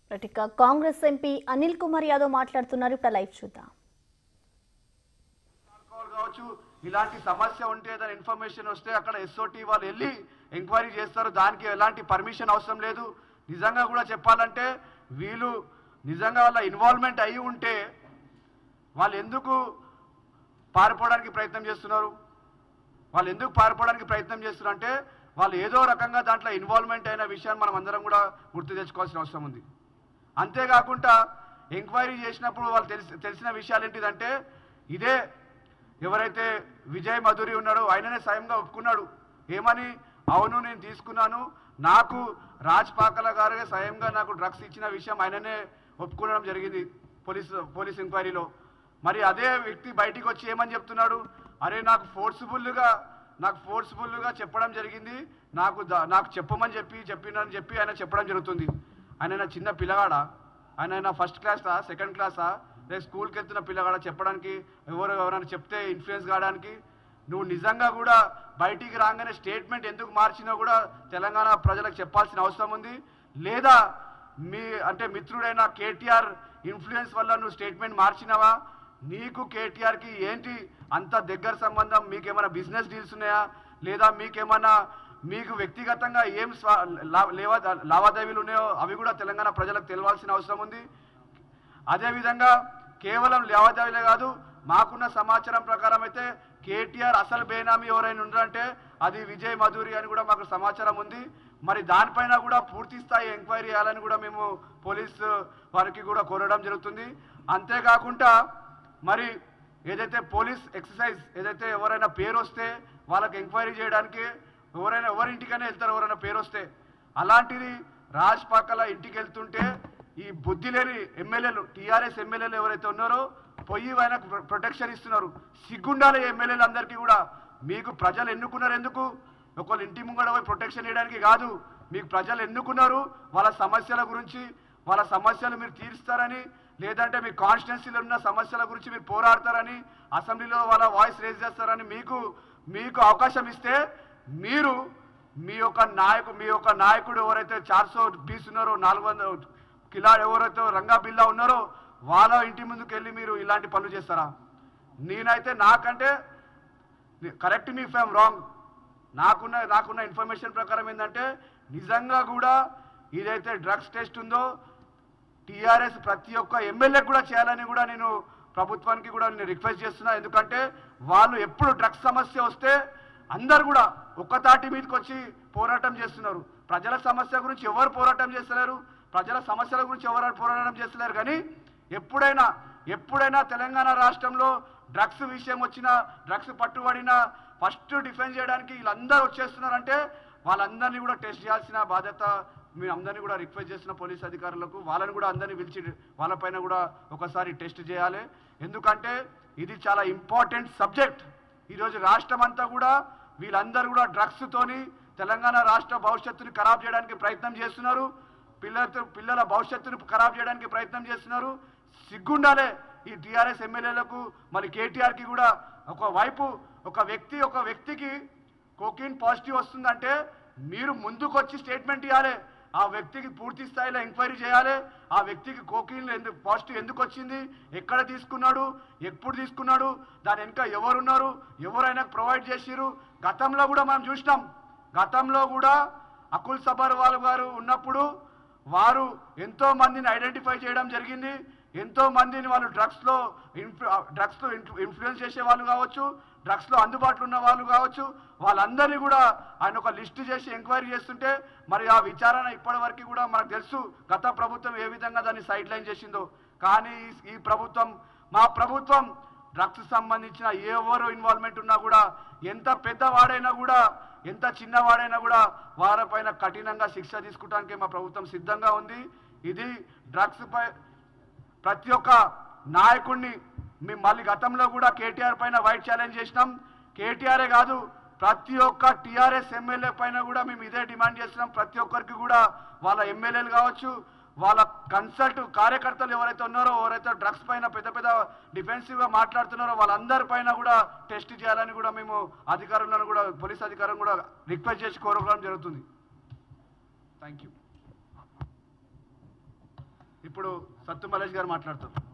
right, ఇక Congress MP Anil Kumar Yadav మాట్లాడుతున్నారు ఇప్పుడు లైవ్ చూద్దాం ఆల్కహాల్ కావచ్చు ఇలాంటి సమస్య ఉంటే ఏదైనా ఇన్ఫర్మేషన్ వస్తే అక్కడ ఎస్ఓటి వాళ్ళు వెళ్ళి ఎంక్వైరీ చేస్తారు దానికి ఎలాంటి పర్మిషన్ అవసరం లేదు నిజంగా కూడా చెప్పాలంటే వీళ్ళు నిజంగా వాళ్ళ ఇన్వాల్వ్మెంట్ అయి ఉంటే వాళ్ళు ఎందుకు పారిపోవడానికి ప్రయత్నం చేస్తున్నారు వాళ్ళు ఎందుకు పారిపోవడానికి ప్రయత్నం చేస్తున్నారు అంటే వాళ్ళు ఏదో రకంగా దాంట్లో ఇన్వాల్వ్మెంట్ అయిన విషయాన్ని మనం అందరం కూడా గుర్తు తెచ్చుకోవాల్సిన అవసరం ఉంది అంతేకాకుండా ఎంక్వైరీ చేసినప్పుడు వాళ్ళు తెలిసి తెలిసిన విషయాలు ఏంటిదంటే ఇదే ఎవరైతే విజయ్ మధురి ఉన్నాడో ఆయననే స్వయంగా ఒప్పుకున్నాడు ఏమని అవును నేను తీసుకున్నాను నాకు రాజ్ పాకల గారే స్వయంగా నాకు డ్రగ్స్ ఇచ్చిన విషయం ఆయననే ఒప్పుకోవడం జరిగింది పోలీస్ పోలీస్ ఎంక్వైరీలో మరి అదే వ్యక్తి బయటికి వచ్చి ఏమని చెప్తున్నాడు అరే నాకు ఫోర్స్ఫుల్గా నాకు ఫోర్స్ఫుల్గా చెప్పడం జరిగింది నాకు దా- నాకు చెప్పమని చెప్పి చెప్పినని చెప్పి ఆయన చెప్పడం జరుగుతుంది ఆయన నా చిన్న పిల్లగాడా ఆయన నా ఫస్ట్ క్లాసా సెకండ్ క్లాసా లేదా స్కూల్కి వెళ్తున్న పిల్లగాడా చెప్పడానికి ఎవరు ఎవరైనా చెప్తే ఇన్ఫ్లుయెన్స్ కావడానికి నువ్వు నిజంగా కూడా బయటికి రాగానే స్టేట్మెంట్ ఎందుకు మార్చినా కూడా తెలంగాణ ప్రజలకు చెప్పాల్సిన అవసరం ఉంది లేదా మీ అంటే మిత్రుడైన కేటీఆర్ ఇన్ఫ్లుయెన్స్ వల్ల నువ్వు స్టేట్మెంట్ మార్చినావా నీకు కేటీఆర్కి ఏంటి అంత దగ్గర సంబంధం మీకేమైనా బిజినెస్ డీల్స్ ఉన్నాయా లేదా మీకేమైనా మీకు వ్యక్తిగతంగా ఏం స్వా లా- లేవా లావాదేవీలు ఉన్నాయో అవి కూడా తెలంగాణ ప్రజలకు తెలవాల్సిన అవసరం ఉంది అదేవిధంగా కేవలం లావాదేవీలే కాదు మాకున్న సమాచారం ప్రకారం అయితే కేటీఆర్ అసలు బేనామీ ఎవరైనా ఉన్నారంటే అది విజయ్ మధురి అని కూడా మాకు సమాచారం ఉంది మరి దానిపైన కూడా పూర్తి స్థాయి ఎంక్వైరీ చేయాలని కూడా మేము పోలీస్ వారికి కూడా కోరడం జరుగుతుంది అంతేకాకుండా మరి ఏదైతే పోలీస్ ఎక్సర్సైజ్ ఏదైతే ఎవరైనా పేరు వస్తే వాళ్ళకి ఎంక్వైరీ చేయడానికి ఎవరైనా ఎవరింటికైనా వెళ్తారు ఎవరైనా పేరు వస్తే అలాంటిది రాజ్ పక్కల ఇంటికి వెళ్తుంటే ఈ బుద్ధి లేని ఎమ్మెల్యేలు టీఆర్ఎస్ ఎమ్మెల్యేలు ఎవరైతే ఉన్నారో పొయ్యి ఆయనకు ప్రొ- ప్రొటెక్షన్ ఇస్తున్నారు సిగ్గుండాలి ఎమ్మెల్యేలు అందరికీ కూడా మీకు ప్రజలు ఎన్నుకున్నారు ఎందుకు ఒకళ్ళు ఇంటి ముంగడ పోయి ప్రొటెక్షన్ ఇవ్వడానికి కాదు మీకు ప్రజలు ఎన్నుకున్నారు వాళ్ళ సమస్యల గురించి వాళ్ళ సమస్యలు మీరు తీరుస్తారని లేదంటే మీ కాన్స్టిట్యున్సీలో ఉన్న సమస్యల గురించి మీరు పోరాడతారని అసెంబ్లీలో వాళ్ళ వాయిస్ రేజ్ చేస్తారని మీకు మీకు అవకాశం ఇస్తే మీరు మీ యొక్క నాయకు మీ యొక్క నాయకుడు ఎవరైతే చార్సో బీస్ ఉన్నారో నాలుగు వందల కిలా ఎవరైతే రంగా బిల్లా ఉన్నారో వాళ్ళ ఇంటి ముందుకు వెళ్ళి మీరు ఇలాంటి పనులు చేస్తారా నేనైతే నాకంటే కరెక్ట్ మీ ఫైమ్ రాంగ్ నాకున్న నాకున్న ఇన్ఫర్మేషన్ ప్రకారం ఏంటంటే నిజంగా కూడా ఇదైతే డ్రగ్స్ టెస్ట్ ఉందో టీఆర్ఎస్ ప్రతి ఒక్క ఎమ్మెల్యేకి కూడా చేయాలని కూడా నేను ప్రభుత్వానికి కూడా నేను రిక్వెస్ట్ చేస్తున్నా ఎందుకంటే వాళ్ళు ఎప్పుడు డ్రగ్స్ సమస్య వస్తే అందరు కూడా ఒక్కతాటి మీదకి వచ్చి పోరాటం చేస్తున్నారు ప్రజల సమస్య గురించి ఎవరు పోరాటం చేస్తలేరు ప్రజల సమస్యల గురించి ఎవరు పోరాటం చేస్తలేరు కానీ ఎప్పుడైనా ఎప్పుడైనా తెలంగాణ రాష్ట్రంలో డ్రగ్స్ విషయం వచ్చినా డ్రగ్స్ పట్టుబడినా ఫస్ట్ డిఫెన్స్ చేయడానికి వీళ్ళందరూ వచ్చేస్తున్నారంటే వాళ్ళందరినీ కూడా టెస్ట్ చేయాల్సిన బాధ్యత మేము అందరినీ కూడా రిక్వెస్ట్ చేసిన పోలీస్ అధికారులకు వాళ్ళని కూడా అందరినీ పిలిచి వాళ్ళపైన కూడా ఒకసారి టెస్ట్ చేయాలి ఎందుకంటే ఇది చాలా ఇంపార్టెంట్ సబ్జెక్ట్ ఈరోజు రాష్ట్రం అంతా కూడా వీళ్ళందరూ కూడా డ్రగ్స్తోని తెలంగాణ రాష్ట్ర భవిష్యత్తుని ఖరాబ్ చేయడానికి ప్రయత్నం చేస్తున్నారు పిల్లలతో పిల్లల భవిష్యత్తును ఖరాబ్ చేయడానికి ప్రయత్నం చేస్తున్నారు సిగ్గుండాలే ఈ టీఆర్ఎస్ ఎమ్మెల్యేలకు మరి కేటీఆర్కి కూడా ఒక వైపు ఒక వ్యక్తి ఒక వ్యక్తికి కోకిన్ పాజిటివ్ వస్తుందంటే మీరు ముందుకు వచ్చి స్టేట్మెంట్ ఇవ్వాలి ఆ వ్యక్తికి పూర్తి స్థాయిలో ఎంక్వైరీ చేయాలి ఆ వ్యక్తికి కోకిన్ ఎందుకు పాజిటివ్ ఎందుకు వచ్చింది ఎక్కడ తీసుకున్నాడు ఎప్పుడు తీసుకున్నాడు దాని వెనుక ఎవరున్నారు ఎవరైనా ప్రొవైడ్ చేసిరు గతంలో కూడా మనం చూసినాం గతంలో కూడా అకుల్ సబర్వాల్ గారు ఉన్నప్పుడు వారు ఎంతో మందిని ఐడెంటిఫై చేయడం జరిగింది ఎంతో మందిని వాళ్ళు డ్రగ్స్లో ఇన్ఫ్లు డ్రగ్స్లో ఇన్ఫ్లుయెన్స్ చేసే వాళ్ళు కావచ్చు డ్రగ్స్లో అందుబాటులో ఉన్న వాళ్ళు కావచ్చు వాళ్ళందరినీ కూడా ఆయన ఒక లిస్ట్ చేసి ఎంక్వైరీ చేస్తుంటే మరి ఆ విచారణ ఇప్పటి వరకు కూడా మనకు తెలుసు గత ప్రభుత్వం ఏ విధంగా దాన్ని సైడ్ లైన్ చేసిందో కానీ ఈ- ఈ ప్రభుత్వం మా ప్రభుత్వం డ్రగ్స్ సంబంధించిన ఎవరు ఇన్వాల్వ్మెంట్ ఉన్నా కూడా ఎంత పెద్దవాడైనా కూడా ఎంత చిన్నవాడైనా కూడా వారిపైన కఠినంగా శిక్ష తీసుకోవడానికి మా ప్రభుత్వం సిద్ధంగా ఉంది ఇది డ్రగ్స్ పై ప్రతి ఒక్క నాయకుడిని మేము మళ్ళీ గతంలో కూడా కేటీఆర్ పైన వైట్ ఛాలెంజ్ చేసినాం కేటీఆరే కాదు ప్రతి ఒక్క టీఆర్ఎస్ ఎమ్మెల్యే పైన కూడా మేము ఇదే డిమాండ్ చేస్తున్నాం ప్రతి ఒక్కరికి కూడా వాళ్ళ ఎమ్మెల్యేలు కావచ్చు వాళ్ళ కన్సల్ట్ కార్యకర్తలు ఎవరైతే ఉన్నారో ఎవరైతే డ్రగ్స్ పైన పెద్ద పెద్ద డిఫెన్సివ్ గా మాట్లాడుతున్నారో వాళ్ళందరి పైన కూడా టెస్ట్ చేయాలని కూడా మేము అధికారులను కూడా పోలీస్ అధికారులను కూడా రిక్వెస్ట్ చేసి కోరుకోవడం జరుగుతుంది థ్యాంక్ యూ ఇప్పుడు సత్తు మలేష్ గారు మాట్లాడతారు